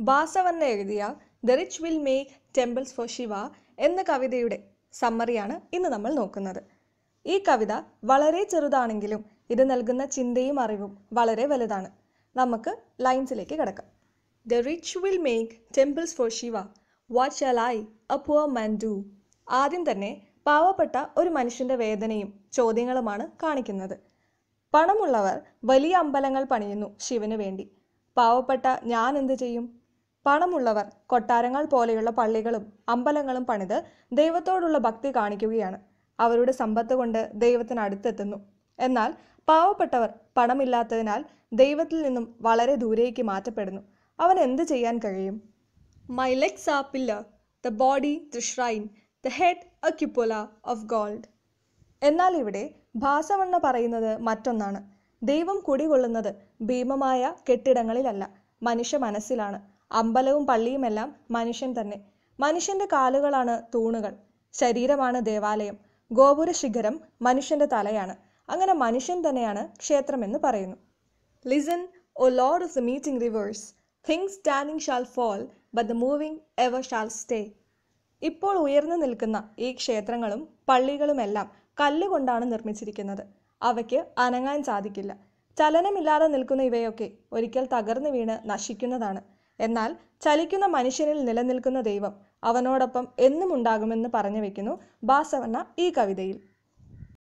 ബാസവണ്ണ എഴുതിയ the rich will make temples for Shiva എന്ന കവിതയുടെ സമ്മറിയാണ് ഇന്ന് നമ്മൾ നോക്കുന്നത് ഈ കവിത വളരെ ചെറുതാണെങ്കിലും ഇത് നൽകുന്ന ചിന്തയും അറിവും വളരെ വലുതാണ് നമുക്ക് ലൈൻസിലേക്ക് കിടക്കാം the rich will make temples for Shiva what shall I a poor man do ആദ്യം തന്നെ പാവപ്പെട്ട ഒരു മനുഷ്യന്റെ വേദനയും ചോദ്യങ്ങളുമാണ് കാണിക്കുന്നത് പണമുള്ളവർ വലിയ അമ്പലങ്ങൾ പണിയുന്നു ശിവന് വേണ്ടി പാവപ്പെട്ട ഞാൻ എന്ത് ചെയ്യും പണമുള്ളവർ കൊട്ടാരങ്ങൾ പോലെയുള്ള പള്ളികളും അമ്പലങ്ങളും പണിത് ദൈവത്തോടുള്ള ഭക്തി കാണിക്കുകയാണ് അവരുടെ സമ്പത്ത് കൊണ്ട് ദൈവത്തിന് അടുത്തെത്തുന്നു എന്നാൽ പാവപ്പെട്ടവർ പണമില്ലാത്തതിനാൽ ദൈവത്തിൽ നിന്നും വളരെ ദൂരേക്ക് മാറ്റപ്പെടുന്നു അവൻ എന്ത് ചെയ്യാൻ കഴിയും my legs are pillar the body the shrine the head a cupola of gold എന്നാൽ ഇവിടെ ഭാസവണ്ണ പറയുന്നത് മറ്റൊന്നാണ് ദൈവം കുടികൊള്ളുന്നത് ഭീമമായ കെട്ടിടങ്ങളിലല്ല മനുഷ്യ മനസ്സിലാണ് അമ്പലവും പള്ളിയുമെല്ലാം മനുഷ്യൻ തന്നെ മനുഷ്യന്റെ കാലുകളാണ് തൂണുകൾ ശരീരമാണ് ദേവാലയം ഗോപുര ശിഖരം മനുഷ്യന്റെ തലയാണ് അങ്ങനെ മനുഷ്യൻ തന്നെയാണ് ക്ഷേത്രമെന്ന് പറയുന്നു listen O lord of the meeting rivers things standing shall fall but the moving ever shall stay ഇപ്പോൾ ഉയർന്നു നിൽക്കുന്ന ഈ ക്ഷേത്രങ്ങളും പള്ളികളുമെല്ലാം കല്ലുകൊണ്ടാണ് നിർമ്മിച്ചിരിക്കുന്നത് അവയ്ക്ക് അനങ്ങാൻ സാധിക്കില്ല ചലനമില്ലാതെ നിൽക്കുന്ന ഇവയൊക്കെ ഒരിക്കൽ തകർന്നു വീണ് നശിക്കുന്നതാണ് എന്നാൽ ചലിക്കുന്ന മനുഷ്യനിൽ നിലനിൽക്കുന്ന ദൈവം അവനോടൊപ്പം എന്നും ഉണ്ടാകുമെന്ന് പറഞ്ഞു വെക്കുന്നു ബാസവണ്ണ ഈ കവിതയിൽ